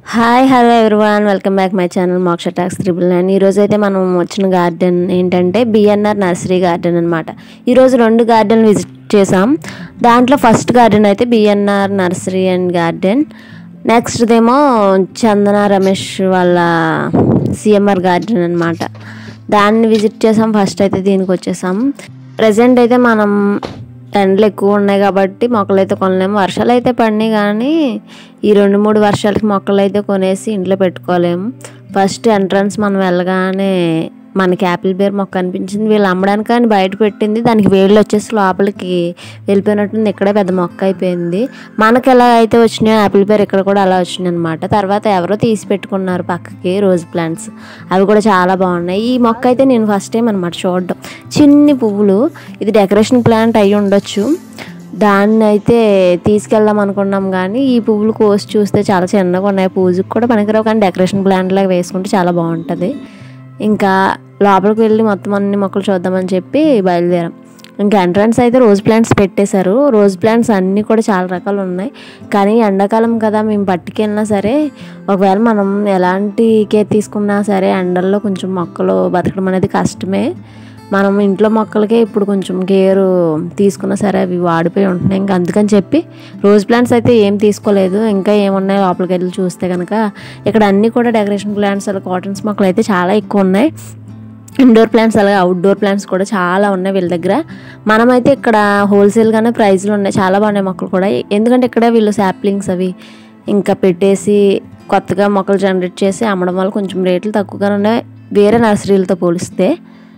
hi hello everyone welcome back my channel Moksha talks triple nine ఈరోజు అయితే మనం వచ్చిన గార్డెన్ ఏంటంటే బిఎన్ఆర్ నర్సరీ గార్డెన్ అనమాట ఈరోజు రెండు గార్డెన్ విజిట్ చేసాం దాంట్లో ఫస్ట్ గార్డెన్ అయితే బిఎన్ఆర్ నర్సరీ అండ్ గార్డెన్ నెక్స్ట్దేమో చందన రమేష్ వాళ్ళ సిఎంఆర్ గార్డెన్ అనమాట దాన్ని విజిట్ చేసాం ఫస్ట్ అయితే దీనికి వచ్చేసాం ప్రజెంట్ అయితే మనం ఎండలు ఎక్కువ ఉన్నాయి కాబట్టి మొక్కలు అయితే కొనలేము వర్షాలు అయితే పడినాయి కానీ ఈ రెండు మూడు వర్షాలకి మొక్కలు అయితే కొనేసి ఇంట్లో పెట్టుకోలేము ఫస్ట్ ఎంట్రన్స్ మనం వెళ్ళగానే మనకి యాపిల్ బేర్ మొక్క అనిపించింది వీళ్ళు అమ్మడానికి కానీ బయట పెట్టింది దానికి వేళ్ళు వచ్చేసి లోపలికి వెళ్ళిపోయినట్టుంది ఇక్కడే పెద్ద మొక్క అయిపోయింది మనకి ఎలా అయితే వచ్చినాయో యాపిల్ బేర్ ఇక్కడ కూడా అలా వచ్చినాయి అనమాట తర్వాత ఎవరో తీసి పెట్టుకున్నారు పక్కకి రోజ్ ప్లాంట్స్ అవి కూడా చాలా బాగున్నాయి ఈ మొక్క అయితే నేను ఫస్ట్ టైం అనమాట చూడడం చిన్ని పువ్వులు ఇది డెకరేషన్ ప్లాంట్ అయి ఉండొచ్చు దాన్ని అయితే తీసుకెళ్దాం అనుకున్నాం కానీ ఈ పువ్వులు కోసి చూస్తే చాలా చిన్నగా ఉన్నాయి పూజకి కూడా పనికిరావు కానీ డెకరేషన్ ప్లాంట్ లాగా వేసుకుంటే చాలా బాగుంటుంది ఇంకా లోపలికి వెళ్ళి మొత్తం అన్ని మొక్కలు చూద్దామని చెప్పి బయలుదేరాం ఇంకా ఎంట్రన్స్ అయితే రోజ్ ప్లాంట్స్ పెట్టేశారు రోజ్ ప్లాంట్స్ అన్నీ కూడా చాలా రకాలు ఉన్నాయి కానీ ఎండాకాలం కదా మేము పట్టుకెళ్ళినా సరే ఒకవేళ మనం ఎలాంటి కేర్ తీసుకున్నా సరే ఎండల్లో కొంచెం మొక్కలు బతకడం అనేది కష్టమే మనం ఇంట్లో మొక్కలకే ఇప్పుడు కొంచెం కేర్ తీసుకున్నా సరే అవి వాడిపోయి ఉంటున్నాయి ఇంకా అందుకని చెప్పి రోజ్ ప్లాంట్స్ అయితే ఏం తీసుకోలేదు ఇంకా ఏమున్నాయి లోపలికి వెళ్ళి చూస్తే కనుక ఇక్కడ అన్నీ కూడా డెకరేషన్ ప్లాంట్స్ అలా కాటన్స్ మొక్కలు అయితే చాలా ఎక్కువ ఉన్నాయి ఇండోర్ ప్లాంట్స్ అలాగే అవుట్డోర్ ప్లాంట్స్ కూడా చాలా ఉన్నాయి వీళ్ళ దగ్గర మనమైతే ఇక్కడ హోల్సేల్గానే ప్రైజ్లు ఉన్నాయి చాలా బాగున్నాయి మొక్కలు కూడా ఎందుకంటే ఇక్కడ వీళ్ళు శాప్లింగ్స్ అవి ఇంకా పెట్టేసి కొత్తగా మొక్కలు జనరేట్ చేసి అమ్మడం వల్ల కొంచెం రేట్లు తక్కువగానే ఉన్నాయి వేరే నర్సరీలతో పోలిస్తే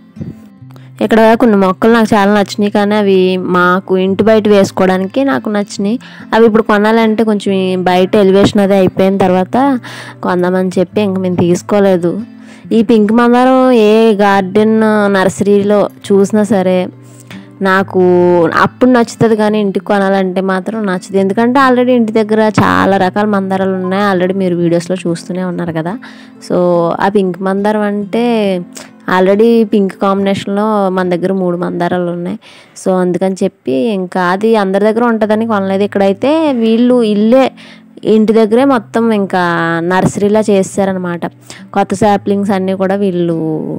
ఇక్కడ కొన్ని మొక్కలు నాకు చాలా నచ్చినాయి కానీ అవి మాకు ఇంటి బయట వేసుకోవడానికి నాకు నచ్చినాయి అవి ఇప్పుడు కొనాలంటే కొంచెం బయట ఎలివేషన్ అది అయిపోయిన తర్వాత కొందామని చెప్పి ఇంక మేము తీసుకోలేదు ఈ పింక్ మందారం ఏ గార్డెన్ నర్సరీలో చూసినా సరే నాకు అప్పుడు నచ్చుతుంది కానీ ఇంటికి కొనాలంటే మాత్రం నచ్చదు ఎందుకంటే ఆల్రెడీ ఇంటి దగ్గర చాలా రకాల మందారాలు ఉన్నాయి ఆల్రెడీ మీరు వీడియోస్లో చూస్తూనే ఉన్నారు కదా సో ఆ పింక్ మందారం అంటే ఆల్రెడీ పింక్ కాంబినేషన్లో మన దగ్గర మూడు మందారాలు ఉన్నాయి సో అందుకని చెప్పి ఇంకా అది అందరి దగ్గర ఉంటుందని కొనలేదు ఇక్కడైతే వీళ్ళు ఇల్లే ఇంటి దగ్గరే మొత్తం ఇంకా నర్సరీలా చేస్తారనమాట కొత్త శాప్లింగ్స్ అన్నీ కూడా వీళ్ళు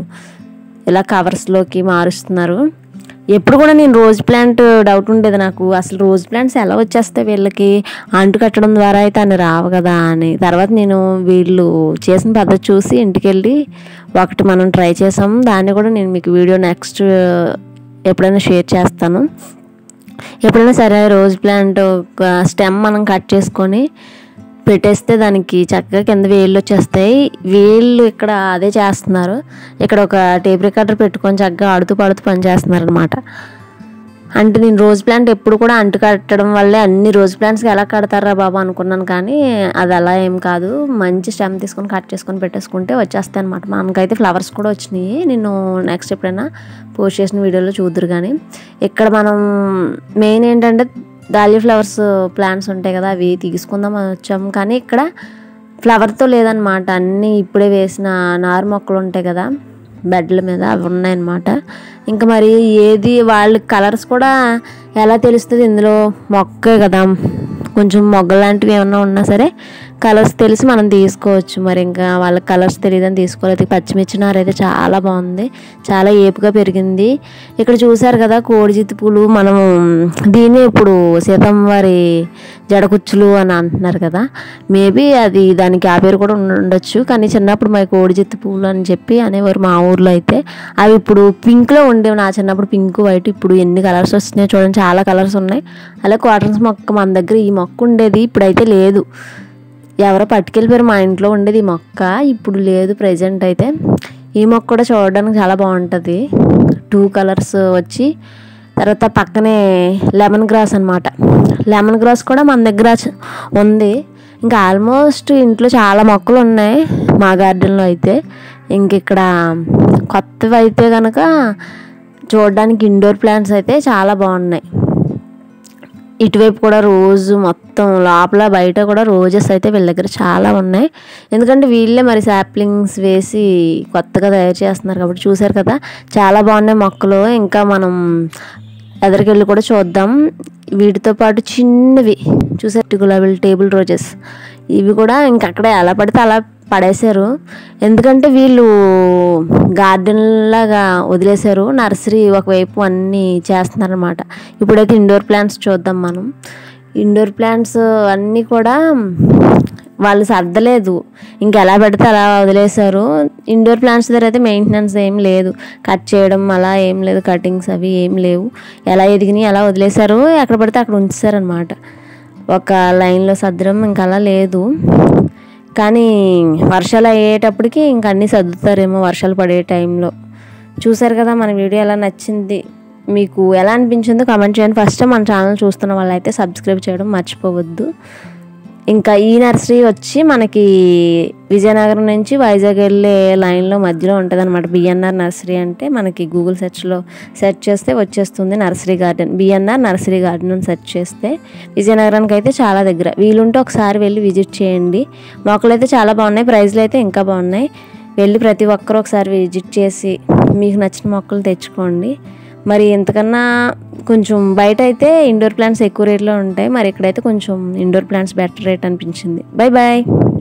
ఇలా కవర్స్లోకి మారుస్తున్నారు ఎప్పుడు కూడా నేను రోజ్ ప్లాంట్ డౌట్ ఉండేది నాకు అసలు రోజ్ ప్లాంట్స్ ఎలా వచ్చేస్తాయి వీళ్ళకి అంటు కట్టడం ద్వారా అయితే అని రావు కదా అని తర్వాత నేను వీళ్ళు చేసిన పద్ధతి చూసి ఇంటికి వెళ్ళి ఒకటి మనం ట్రై చేసాం దాన్ని కూడా నేను మీకు వీడియో నెక్స్ట్ ఎప్పుడైనా షేర్ చేస్తాను ఎప్పుడైనా సరే రోజ్ ప్లాంట్ ఒక స్టెమ్ మనం కట్ చేసుకొని పెట్టేస్తే దానికి చక్కగా కింద వేళ్ళు వచ్చేస్తాయి వేళ్ళు ఇక్కడ అదే చేస్తున్నారు ఇక్కడ ఒక టేప్ రికార్డర్ పెట్టుకొని చక్కగా ఆడుతూ పాడుతూ పని చేస్తున్నారు అనమాట అంటే నేను రోజ్ ప్లాంట్ ఎప్పుడు కూడా అంటు కట్టడం వల్లే అన్ని రోజ్ ప్లాంట్స్కి ఎలా కడతారా బాబా అనుకున్నాను కానీ అది అలా ఏం కాదు మంచి స్టెమ్ తీసుకొని కట్ చేసుకొని పెట్టేసుకుంటే వచ్చేస్తాయి అనమాట మనకైతే ఫ్లవర్స్ కూడా వచ్చినాయి నేను నెక్స్ట్ ఎప్పుడైనా పోస్ట్ చేసిన వీడియోలో చూద్దరు కానీ ఇక్కడ మనం మెయిన్ ఏంటంటే దాలి ఫ్లవర్స్ ప్లాంట్స్ ఉంటాయి కదా అవి తీసుకుందాం అని వచ్చాము కానీ ఇక్కడ ఫ్లవర్తో లేదనమాట అన్నీ ఇప్పుడే వేసిన నారు మొక్కలు ఉంటాయి కదా బెడ్ల మీద అవి ఉన్నాయన్నమాట ఇంకా మరి ఏది వాళ్ళ కలర్స్ కూడా ఎలా తెలుస్తుంది ఇందులో మొక్కే కదా కొంచెం మొగ్గ లాంటివి ఏమన్నా ఉన్నా సరే కలర్స్ తెలిసి మనం తీసుకోవచ్చు మరి ఇంకా వాళ్ళకి కలర్స్ తెలియదని తీసుకోలేదు పచ్చిమిర్చి నార అయితే చాలా బాగుంది చాలా ఏపుగా పెరిగింది ఇక్కడ చూసారు కదా కోడిజిత్తి పూలు మనం దీన్ని ఇప్పుడు సీతమ్మ వారి జడకుచ్చులు అని అంటున్నారు కదా మేబీ అది దానికి ఆ పేరు కూడా ఉండొచ్చు కానీ చిన్నప్పుడు మా కోడిజిత్తి పూలు అని చెప్పి అనేవారు మా ఊర్లో అయితే అవి ఇప్పుడు పింక్లో ఉండేవి నా చిన్నప్పుడు పింక్ వైట్ ఇప్పుడు ఎన్ని కలర్స్ వస్తున్నాయి చూడండి చాలా కలర్స్ ఉన్నాయి అలా క్వార్టర్స్ మొక్క మన దగ్గర ఈ మొక్క ఉండేది ఇప్పుడైతే లేదు ఎవరో పట్టుకెళ్ళిపోయారు మా ఇంట్లో ఉండేది ఈ మొక్క ఇప్పుడు లేదు ప్రజెంట్ అయితే ఈ మొక్క కూడా చూడడానికి చాలా బాగుంటుంది టూ కలర్స్ వచ్చి తర్వాత పక్కనే లెమన్ గ్రాస్ అనమాట లెమన్ గ్రాస్ కూడా మన దగ్గర చ- ఉంది ఇంకా ఆల్మోస్ట్ ఇంట్లో చాలా మొక్కలు ఉన్నాయి మా గార్డెన్లో అయితే ఇంక ఇక్కడ కొత్తవి అయితే కనుక చూడడానికి ఇండోర్ ప్లాంట్స్ అయితే చాలా బాగున్నాయి ఇటువైపు కూడా రోజు మొత్తం లోపల బయట కూడా రోజెస్ అయితే వీళ్ళ దగ్గర చాలా ఉన్నాయి ఎందుకంటే వీళ్ళే మరి శాప్లింగ్స్ వేసి కొత్తగా తయారు చేస్తున్నారు కాబట్టి చూసారు కదా చాలా బాగున్నాయి మొక్కలు ఇంకా మనం ఎదరికెళ్ళి కూడా చూద్దాం వీటితో పాటు చిన్నవి చూసారు గులాబీలు టేబుల్ రోజెస్ ఇవి కూడా ఇంకక్కడే ఎలా పడితే అలా పడేశారు ఎందుకంటే వీళ్ళు గార్డెన్ లాగా వదిలేశారు నర్సరీ ఒకవైపు అన్నీ చేస్తున్నారనమాట ఇప్పుడైతే ఇండోర్ ప్లాంట్స్ చూద్దాం మనం ఇండోర్ ప్లాంట్స్ అన్నీ కూడా వాళ్ళు సర్దలేదు ఇంక ఎలా పెడితే అలా వదిలేశారు ఇండోర్ ప్లాంట్స్ దగ్గర అయితే మెయింటెనెన్స్ ఏం లేదు కట్ చేయడం అలా ఏం లేదు కటింగ్స్ అవి ఏం లేవు ఎలా ఎదిగినాయి అలా వదిలేశారు ఎక్కడ పడితే అక్కడ ఉంచారనమాట ఒక లైన్లో సర్దడం ఇంకా అలా లేదు కానీ వర్షాలు అయ్యేటప్పటికి ఇంక అన్నీ సర్దుతారేమో వర్షాలు పడే టైంలో చూసారు కదా మన వీడియో ఎలా నచ్చింది మీకు ఎలా అనిపించిందో కామెంట్ చేయండి ఫస్ట్ మన ఛానల్ చూస్తున్న వాళ్ళైతే సబ్స్క్రైబ్ చేయడం మర్చిపోవద్దు ఇంకా ఈ నర్సరీ వచ్చి మనకి విజయనగరం నుంచి వైజాగ్ వెళ్ళే లైన్లో మధ్యలో ఉంటుంది అనమాట బిఎన్ఆర్ నర్సరీ అంటే మనకి గూగుల్ సెర్చ్లో సెర్చ్ చేస్తే వచ్చేస్తుంది nursery garden BNR nursery garden అని సెర్చ్ చేస్తే విజయనగరానికి అయితే చాలా దగ్గర వీలుంటే ఒకసారి వెళ్ళి విజిట్ చేయండి మొక్కలు అయితే చాలా బాగున్నాయి ప్రైజ్లు అయితే ఇంకా బాగున్నాయి వెళ్ళి ప్రతి ఒక్కరు ఒకసారి విజిట్ చేసి మీకు నచ్చిన మొక్కలు తెచ్చుకోండి మరి ఇంతకన్నా కొంచెం బయట అయితే ఇండోర్ ప్లాంట్స్ ఎక్కువ రేట్లో ఉంటాయి మరి ఇక్కడైతే కొంచెం ఇండోర్ ప్లాంట్స్ బెటర్ రేట్ అనిపించింది బాయ్ బాయ్